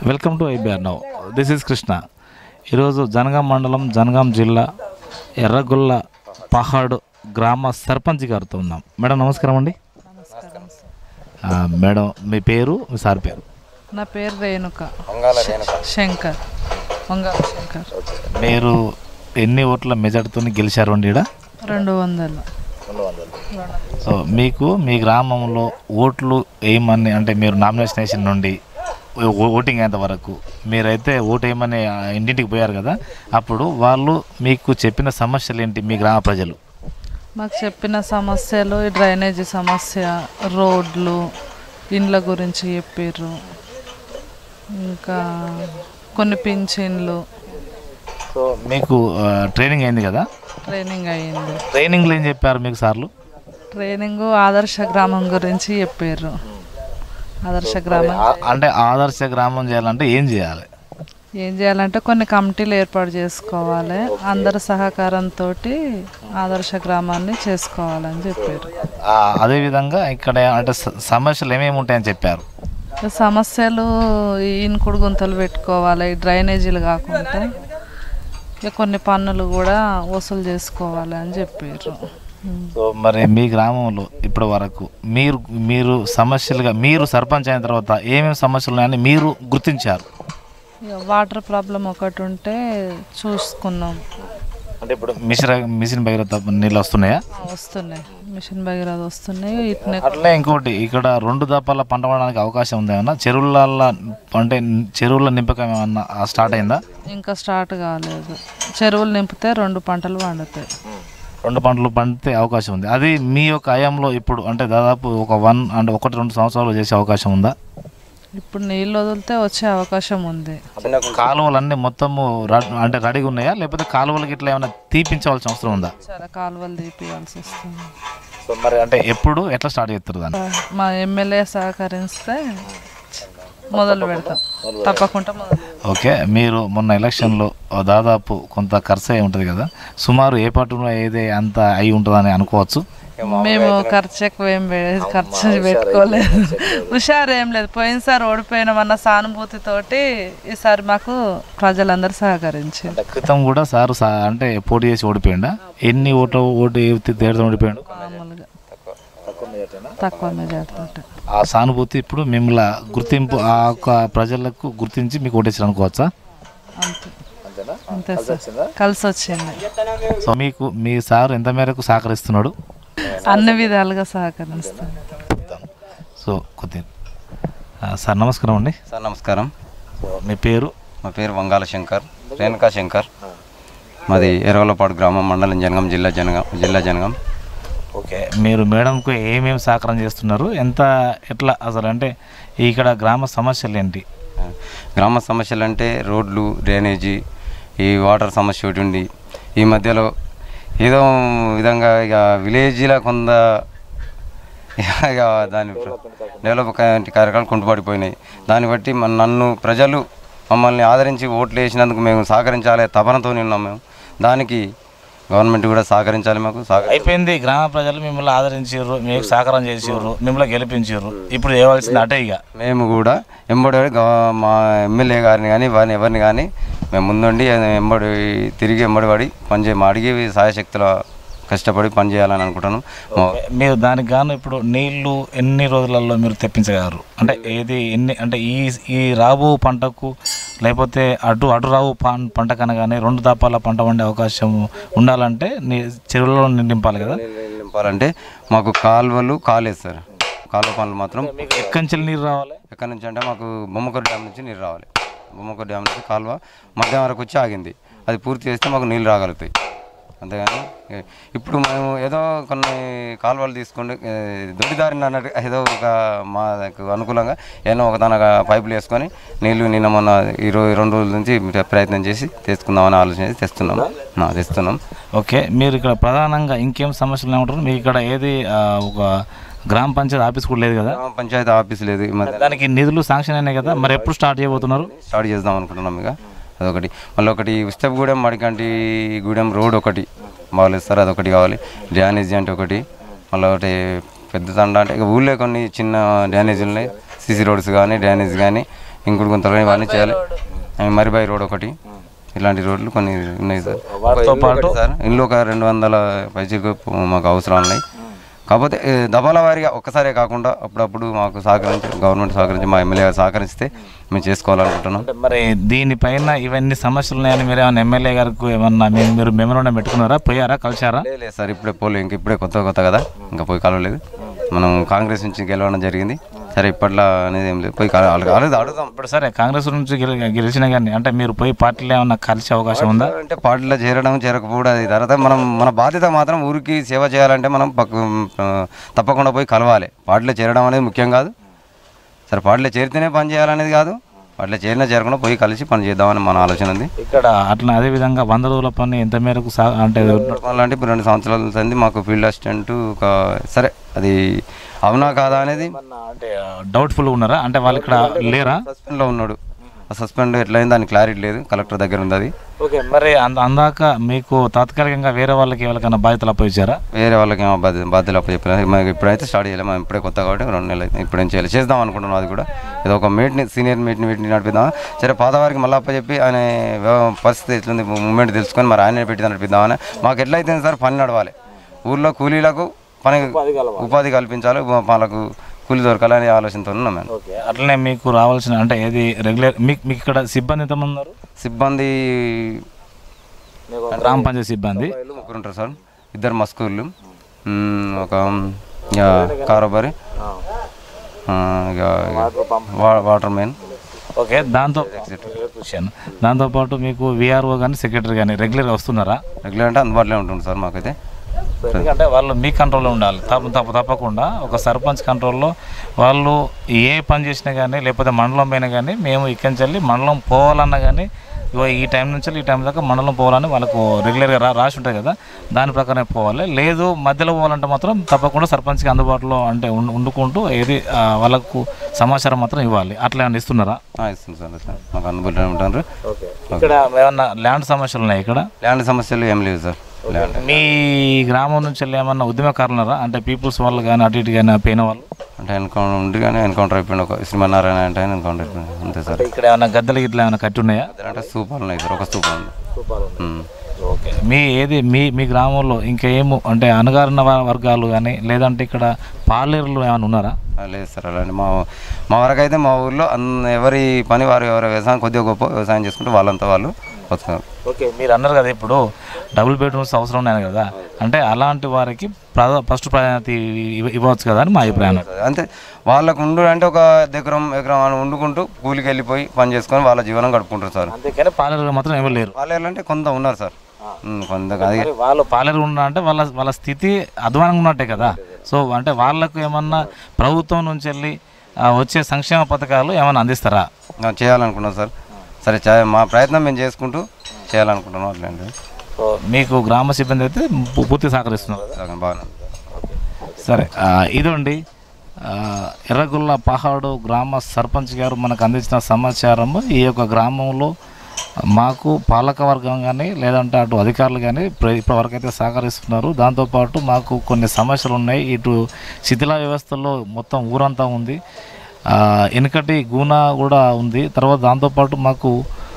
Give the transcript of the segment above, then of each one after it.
Welcome to IBR now this is Krishna ఈరోజు జనగాం మండలం జనగాం జిల్లా ఎర్రగొల్ల పహాడ్ గ్రామ సర్పంచ్ గారితో ఉన్నాం మేడం నమస్కారం అండి నమస్కారం సార్. ఆ, మేడం మీ పేరు మీ సార్ పేరు నా పేరు రేణుక శంకర్ వంగాల శంకర్ మీరు ఎన్ని ఓట్ల మెజార్టీతో గెలిచారు అండి ఇక్కడ రెండు వందలు సో మీకు మీ గ్రామంలో ఓట్లు వేయమని అంటే మీరు నామినేషన్ వేసిన నుండి ఓ- ఓటింగ్ అయ్యేంత వరకు మీరైతే ఓటు వేయమని ఆ ఇంటింటికి పోయారు కదా అప్పుడు వాళ్ళు మీకు చెప్పిన సమస్యలు ఏంటి మీ గ్రామ ప్రజలు మాకు చెప్పిన సమస్యలు ఈ డ్రైనేజీ సమస్య రోడ్లు ఇండ్ల గురించి చెప్పారు ఇంకా కొన్ని పింఛన్లు సో మీకు ఆ, ట్రైనింగ్ అయింది కదా ట్రైనింగ్ అయ్యింది ట్రైనింగ్లో ఏం చెప్పారు మీకు సార్లు ట్రైనింగ్ ఆదర్శ గ్రామం గురించి చెప్పారు ఆదర్శ గ్రామం ఆ- అంటే ఆదర్శ గ్రామం చేయాలంటే ఏం చేయాలి ఏం చేయాలంటే కొన్ని కమిటీలు ఏర్పాటు చేసుకోవాలి అందరి సహకారంతో ఆదర్శ గ్రామాన్ని చేసుకోవాలని చెప్పారు ఆ, అదేవిధంగా ఇక్కడ అంటే స- సమస్యలు ఏమేమి ఉంటాయని చెప్పారు ఇక సమస్యలు ఈ ఇనుకుడు గుంతలు పెట్టుకోవాలి ఈ డ్రైనేజీలు కాకుండా ఇక కొన్ని పన్నులు కూడా వసూలు చేసుకోవాలి అని చెప్పారు ఉమ్. సో మరి మీ గ్రామంలో ఇప్పటి వరకు మీరు మీరు సమస్యలుగా మీరు సర్పంచ్ అయిన తర్వాత ఏమేమి సమస్యలు ఉన్నాయని మీరు గుర్తించారు ఇక వాటర్ ప్రాబ్లం ఒకటి ఉంటే చూసుకున్నాం అంటే ఇప్పుడు మిషన్ మిషన్ భగీరథ నీళ్ళు వస్తున్నాయా ఆ, వస్తున్నాయి మిషన్ భగీరథ వస్తున్నాయి ఇట్నే అట్లే ఇంకోటి ఇక్కడ రెండు దప్పాల పంట పడడానికి అవకాశం ఉంది ఏమన్నా చెరువుల అంటే చెరువుల నింపకం ఏమన్నా స్టార్ట్ అయిందా ఇంకా స్టార్ట్ కాలేదు చెరువులు నింపితే రెండు పంటలు పండుతాయి రెండు పంటలు పండితే అవకాశం ఉంది అది మీ యొక్క హయాంలో ఇప్పుడు అంటే దాదాపు ఒక వన్ అంటే ఒకటి రెండు సంవత్సరాలు చేసే అవకాశం ఉందా ఇప్పుడు నీళ్ళు వదిలితే వచ్చే అవకాశం ఉంది కాలువలు అన్నీ మొత్తము ర- అంటే రెడీగా ఉన్నాయా లేకపోతే కాలువలకి ఇట్లా ఏమైనా తీపించవలసిన అవసరం ఉందా చాలా కాలువలు తీపియాల్సి వస్తుంది సో మరి అంటే ఎప్పుడు ఎట్లా స్టార్ట్ చేస్తారు దాన్ని మా ఎమ్మెల్యే సహకరిస్తే మొదలు పెడతాం తప్పకుండా మొదలు ఓకే మీరు మొన్న ఎలక్షన్లో దాదాపు కొంత ఖర్చు అయి ఉంటుంది కదా సుమారు ఏ పట్టున ఏదే అంత అయి ఉంటుందని అనుకోవచ్చు మేము ఖర్చు ఎక్కువ ఏం పె- ఖర్చు పెట్టుకోలేదు హుషారు ఏం లేదు పోయినసారి ఓడిపోయినామన్న సానుభూతితోటి ఈసారి మాకు ప్రజలందరూ సహకరించారు అంటే క్రితం కూడా సారు సా అంటే పోటీ చేసి ఓడిపోయిండా ఎన్ని ఓటు ఓటు తేడా ఓడిపోయాడు మామూలుగా తక్కువ మెజార్టీ ఆ సానుభూతి ఇప్పుడు మిమ్మల్ని గుర్తింపు ఆ యొక్క ప్రజలకు గుర్తించి మీకు ఓటేసారు అనుకోవచ్చా అంతే అంతే సార్ కలిసి వచ్చింది సో మీకు మీ సార్ ఎంత మేరకు సహకరిస్తున్నాడు అన్ని విధాలుగా సహకరిస్తాం సో కొద్దిగా ఆ, సార్ నమస్కారం అండి సార్ నమస్కారం సో మీ పేరు మా పేరు వంగాల శంకర్ రేణుకా శంకర్ మాది ఎరవలపాడు గ్రామం మండలం జనగం జిల్లా జనగం జిల్లా జనగం ఓకే మీరు మేడంకు ఏమేమి సహకారం చేస్తున్నారు ఎంత ఎట్లా అసలు అంటే ఇక్కడ గ్రామ సమస్యలు ఏంటి గ్రామ సమస్యలు అంటే రోడ్లు డ్రైనేజీ ఈ వాటర్ సమస్య ఒకటి ఉంది ఈ మధ్యలో ఏదో విధంగా ఇక విలేజ్లో కొంత ఇక దాని డెవలప్ కార్యక్రమాలు కుంటుపడిపోయినాయి దాన్ని బట్టి మన నన్ను ప్రజలు మమ్మల్ని ఆదరించి ఓట్లు వేసినందుకు మేము సహకరించాలి తపనతో ఉన్నాం మేము దానికి గవర్నమెంట్ కూడా సహకరించాలి మాకు సహకరి అయిపోయింది గ్రామ ప్రజలు మిమ్మల్ని ఆదరించారు మీకు సహకారం చేసారు మిమ్మల్ని గెలిపించారు ఇప్పుడు చేయవలసింది అటే ఇక మేము కూడా ఎంబడి గవ- మా ఎమ్మెల్యే గారిని కానీ వారిని ఎవరిని కానీ మేము ముందుండి ఎంబడి తిరిగి ఎంబడి పడి పనిచే మా అడిగి సాయశక్తుల కష్టపడి పని చేయాలని అనుకుంటాను మా- మీరు దానికి గాను ఇప్పుడు నీళ్లు ఎన్ని రోజులలో మీరు తెప్పించగలరు అంటే ఏది ఎన్ని అంటే ఈ ఈ రాబో పంటకు లేకపోతే అటు అటు రావు పం పంట కనగానే రెండు దాపాల పంట వండే అవకాశం ఉండాలంటే నీ చెరువులో నింపాలి కదా నింపాలంటే మాకు కాలువలు కాలేదు సార్ కాలువ పనులు మాత్రం మీకు ఎక్కడి నుంచి నీరు రావాలి ఎక్కడి నుంచి అంటే మాకు బొమ్మకూరు డ్యామ్ నుంచి నీరు రావాలి బొమ్మకూరు డ్యామ్ నుంచి కాలువ మధ్యాహ్నం వరకు వచ్చి ఆగింది అది పూర్తి చేస్తే మాకు నీళ్ళు రాగలుగుతాయి అంతేగాని ఏ- ఇప్పుడు మేము ఏదో కొన్ని కాలువలు తీసుకుంటే ఏ, దొడిదారిన అన్నట్టు ఏదో ఒక మాకు అనుకూలంగా ఏదో ఒక తన పైపులు వేసుకొని నీళ్లు నిన్న మొన్న ఇరవై రెండు రోజుల నుంచి ప్రయత్నం చేసి తెచ్చుకుందామని ఆలోచన చేసి తెస్తున్నాం ఆ, తెస్తున్నాం ఓకే మీరు ఇక్కడ ప్రధానంగా ఇంకేం సమస్యలు ఏమంటారు మీకు ఇక్కడ ఏది ఆ, ఒక గ్రామ పంచాయతీ ఆఫీస్ కూడా లేదు కదా గ్రామ పంచాయతీ ఆఫీస్ లేదు ఈ మధ్య దానికి నిధులు శాంక్షన్ అయినాయి కదా మరి ఎప్పుడు స్టార్ట్ చేయబోతున్నారు స్టార్ట్ చేద్దాం అనుకుంటున్నాం ఇక అదొకటి మళ్ళీ ఒకటి ఉస్తపగూడెం మడికంటి గూడెం రోడ్ ఒకటి బాగాలేదు సార్ అదొకటి కావాలి డ్యానేజీ అంటే ఒకటి మళ్ళీ ఒకటి పెద్ద తండ అంటే ఇక ఊళ్ళో కొన్ని చిన్న డ్యానేజీలు ఉన్నాయి సీసీ రోడ్స్ కానీ డ్యానేజ్ కానీ ఇంకుడు గుంతలు ఇవన్నీ చేయాలి ఆ, మరిబాయి రోడ్ ఒకటి ఇలాంటి రోడ్లు కొన్ని ఉన్నాయి సార్ వాటితో ఇల్లు ఒకటి సార్ ఇల్లు ఒక రెండు వందల పైచీలకు మాకు అవసరాలు ఉన్నాయి కాకపోతే ఏ, దఫాల వారీగా ఒక్కసారే కాకుండా అప్పుడప్పుడు మాకు సహకరించి గవర్నమెంట్ సహకరించి మా ఎమ్మెల్యే గారు సహకరిస్తే మేము చేసుకోవాలనుకుంటున్నాం అంటే మరి దీనిపైన ఇవన్నీ సమస్యలు ఉన్నాయని మీరు ఏమైనా ఎమ్మెల్యే గారికి ఏమన్నా మీ- మీరు మెమోరాండం పెట్టుకున్నారా పోయారా కలిసారా లేదు లేదు సార్ ఇప్పుడే పోలే ఇంక ఇప్పుడే కొత్త కొత్త కదా ఇంకా పోయి కలవలేదు మనం కాంగ్రెస్ నుంచి గెలవడం జరిగింది సరే ఇప్పట్లో అనేది ఏం లేదు పోయి కల- ఆల్రెడీ అడుగుదాం ఇప్పుడు సరే కాంగ్రెస్ నుంచి గెలి- గెలిచినా కానీ అంటే మీరు పోయి పార్టీలో ఏమన్నా కలిసే అవకాశం ఉందా అంటే పార్టీలో చేరడం చేరకపోవడం అది తర్వాత మనం మన బాధ్యత మాత్రం ఊరికి సేవ చేయాలంటే మనం పక్క ఆ, తప్పకుండా పోయి కలవాలి పార్టీలో చేరడం అనేది ముఖ్యం కాదు సరే పార్టీలో చేరితేనే పని చేయాలనేది కాదు పార్టీలో చేరినా చేరకుండా పోయి కలిసి పని చేద్దామని మన ఆలోచన ఉంది ఇక్కడ అట్లా అదే విధంగా వంద రోజుల పని ఎంత మేరకు సా అంటే అంటే ఇప్పుడు రెండు సంవత్సరాల సంది మాకు ఫీల్డ్ అసిస్టెంట్ ఒక సరే అది అవునా కాదా అనేది అంటే డౌట్ఫుల్ ఉన్నారా అంటే వాళ్ళు ఇక్కడ లేరా సస్పెండ్లో ఉన్నాడు ఆ సస్పెండ్ ఎట్లయింది దానికి క్లారిటీ లేదు కలెక్టర్ దగ్గర ఉంది అది ఓకే మరి అంద అందాక మీకు తాత్కాలికంగా వేరే వాళ్ళకి ఎవరికైనా బాధ్యతలు అప్పగించారా వేరే వాళ్ళకి ఏమో బాధ్యత బాధ్యతలు అప్పు చెప్పిన మాకు ఇప్పుడైతే స్టార్ట్ చేయలేము మేము ఇప్పుడే కొత్త కాబట్టి రెండు నెలలు అయితే ఇప్పుడేం చేయాలి చేద్దాం అనుకుంటున్నాం అది కూడా ఏదో ఒక మీట్ని సీనియర్ మీట్ని వీటిని నడిపిద్దాం సరే పాత వారికి మళ్ళీ అప్పచెప్పి ఆయన వ్యవ- పరిస్థితి ఎట్లుంది మూమెంట్ తెలుసుకొని మరి ఆయన పెట్టి నడిపిద్దామని మాకు ఎట్లయితే సార్ పని నడవాలి ఊర్లో కూలీలకు పని ఉపాధి కల్పించాలి వాళ్ళకు కూలి దొరకాలనే ఆలోచనతో ఉన్నాం మేము ఓకే అట్లనే మీకు రావాల్సిన అంటే ఏది రెగ్యులర్ మీకు మీకు ఇక్కడ సిబ్బంది ఎంతమంది ఉన్నారు సిబ్బంది గ్రామ పంచాయతీ సిబ్బంది ముగ్గురు ఉంటారు సార్ ఇద్దరు మస్కూర్లు మ్, ఒక ఇక కారోబారి ఆ, ఇక వా- వాటర్ మెయిన్ ఓకే దాంతో క్వశ్చన్ దాంతోపాటు మీకు విఆర్ఓ కానీ సెక్రటరీ కానీ రెగ్యులర్గా వస్తున్నారా రెగ్యులర్ అంటే అందుబాటులో ఉంటుంది సార్ మాకైతే ఎందుకంటే వాళ్ళు మీ కంట్రోల్లో ఉండాలి తప్ప తప్ప తప్పకుండా ఒక సర్పంచ్ కంట్రోల్లో వాళ్ళు ఏ పని చేసినా కానీ లేకపోతే మండలం పైన కానీ మేము ఇక్కడి నుంచి వెళ్ళి మండలం పోవాలన్నా కానీ ఇగో ఈ టైం నుంచి వెళ్ళి ఈ టైం దాకా మండలం పోవాలని వాళ్ళకు రెగ్యులర్గా రా రాసి ఉంటుంది కదా దాని ప్రకారం పోవాలి లేదు మధ్యలో పోవాలంటే మాత్రం తప్పకుండా సర్పంచ్కి అందుబాటులో అంటే ఉండు- ఉండుకుంటూ ఏది ఆ, వాళ్ళకు సమాచారం మాత్రం ఇవ్వాలి అట్లా ఏమన్నా ఇస్తున్నారా ఆ, ఇస్తుంది సార్ ఇస్తుంది. మాకు అందుబాటులో ఉంటారు ఇక్కడ ఏమన్నా ల్యాండ్ సమస్యలు ఉన్నాయి ఇక్కడ ల్యాండ్ సమస్యలు ఏం లేవు సార్ ల్యాండ్ మీ గ్రామం నుంచి వెళ్ళి ఏమన్నా ఉద్యమకారులు ఉన్నారా అంటే పీపుల్స్ వాళ్ళు కానీ అటు ఇటు కానీ పోయిన వాళ్ళు అంటే ఎన్కౌంటర్ ఉండి కానీ ఎన్కౌంటర్ అయిపోయింది ఒక శ్రీమన్నారాయణ అంటే ఆయన ఎన్కౌంటర్ అయిపోయింది అంతే సార్ ఇక్కడ ఏమన్నా గద్దెలు ఇట్లా ఏమైనా కట్టి ఉన్నాయా అంటే స్తూపాలు ఉన్నాయి సార్ ఒక స్తూపం ఉంది ఉమ్. ఓకే మీ ఏది మీ మీ గ్రామంలో ఇంకా ఏమో అంటే అణగారిన వ- వర్గాలు కానీ లేదంటే ఇక్కడ పాలేరులు ఏమైనా ఉన్నారా ఆ, లేదు సార్ అలాంటి మా మా వరకు అయితే మా ఊర్లో అన్- ఎవరి పని వారు ఎవరి వ్యవసాయం కొద్దిగా గొప్ప వ్యవసాయం చేసుకుంటే వాళ్ళంతా వాళ్ళు వస్తున్నారు ఓకే మీరు అన్నారు కదా ఇప్పుడు డబుల్ బెడ్రూమ్స్ అవసరం ఉన్నాయి కదా అంటే అలాంటి వారికి ప్రధ ఫస్ట్ ప్రాధాన్యత ఇవ్వ- ఇవ్వచ్చు కదా అని మా అభిప్రాయం అంతే వాళ్ళకు ఉండు అంటే ఒక ఎకరం ఎకరం అని వండుకుంటూ కూలికి వెళ్ళిపోయి పని చేసుకొని వాళ్ళ జీవనం గడుపుకుంటారు సార్ అందుకని పాలేరు మాత్రం ఎవరు లేరు వాళ్ళు అంటే కొంత ఉన్నారు సార్ ఉమ్, కొంత అది మరి వాళ్ళు పాలేరు ఉన్నా అంటే వాళ్ళ వాళ్ళ స్థితి అధ్వానంగా ఉన్నట్టే కదా సో అంటే వాళ్ళకు ఏమన్నా ప్రభుత్వం నుంచి వెళ్ళి ఆ, వచ్చే సంక్షేమ పథకాలు ఏమైనా అందిస్తారా ఆ, చేయాలనుకున్నాం సార్ సరే చే- మా ప్రయత్నం మేము చేసుకుంటూ చేయాలనుకుంటున్నాం అట్లాంటి సో మీకు గ్రామ సిబ్బంది అయితే పూ- పూర్తి సహకరిస్తున్నారు కదా బాగా సరే ఆ, ఇదండి ఆ, ఎర్రగొల్ల పహాడు గ్రామ సర్పంచ్ గారు మనకు అందించిన సమాచారం ఈ యొక్క గ్రామంలో మాకు పాలక వర్గం కానీ లేదంటే అటు అధికారులు కానీ ప్ర- ఇప్పటివరకు అయితే సహకరిస్తున్నారు దాంతోపాటు మాకు కొన్ని సమస్యలు ఉన్నాయి ఇటు శిథిల వ్యవస్థలో మొత్తం ఊరంతా ఉంది ఆ, వెనుకటి గూన కూడా ఉంది తర్వాత దాంతోపాటు మాకు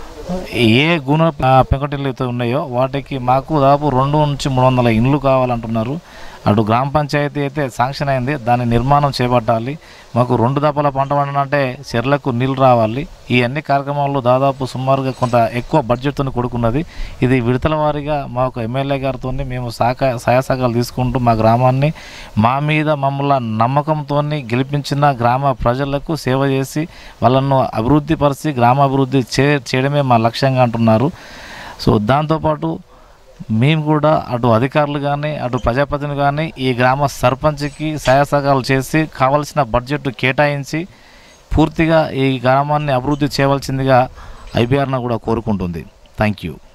ఏ గుణ ఆ, పెంకటిల్లు అయితే ఉన్నాయో వాటికి మాకు దాదాపు రెండు నుంచి మూడు వందల ఇండ్లు కావాలంటున్నారు అటు గ్రామ పంచాయతీ అయితే శాంక్షన్ అయింది దాని నిర్మాణం చేపట్టాలి మాకు రెండు దప్పల పంట పండాలంటే చెర్లకు నీళ్ళు రావాలి ఈ అన్ని కార్యక్రమాల్లో దాదాపు సుమారుగా కొంత ఎక్కువ బడ్జెట్తో కూడుకున్నది ఇది విడతల వారీగా మా యొక్క ఎమ్మెల్యే గారితో మేము సహక సహాయ సహకారాలు తీసుకుంటూ మా గ్రామాన్ని మా మీద మమ్మల్ని నమ్మకంతో గెలిపించిన గ్రామ ప్రజలకు సేవ చేసి వాళ్ళను అభివృద్ధి పరిచి గ్రామాభివృద్ధి చే చేయడమే మా లక్ష్యంగా అంటున్నారు సో దాంతోపాటు మేము కూడా అటు అధికారులు కానీ అటు ప్రజాప్రతినిధులు కానీ ఈ గ్రామ సర్పంచ్కి సహాయ సహకారాలు చేసి కావలసిన బడ్జెట్ కేటాయించి పూర్తిగా ఈ గ్రామాన్ని అభివృద్ధి చేయవలసిందిగా ఐబీఆర్ను కూడా కోరుకుంటుంది థ్యాంక్ యూ